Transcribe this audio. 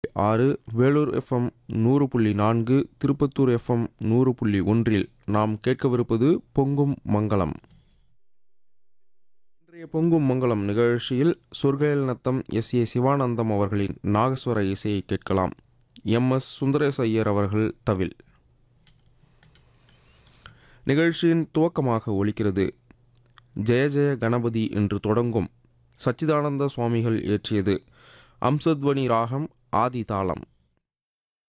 ஆறு வேலூர் எஃப்எம் நூறு புள்ளி நான்கு திருப்பத்தூர் எஃப்எம் நூறு புள்ளி ஒன்றில் நாம் கேட்கவிருப்பது பொங்கும் மங்களம் இன்றைய பொங்கும் மங்களம் நிகழ்ச்சியில் சொர்க்கயல் நத்தம் எஸ் ஏ சிவானந்தம் அவர்களின் நாகஸ்வர இசையை கேட்கலாம் எம் எஸ் சுந்தரேச ஐயர் அவர்கள் தவில் நிகழ்ச்சியின் துவக்கமாக ஒலிக்கிறது ஜெய ஜெய கணபதி என்று தொடங்கும் சச்சிதானந்த சுவாமிகள் இயற்றியது அம்சத்வனி ராகம் ஆதி தாளம்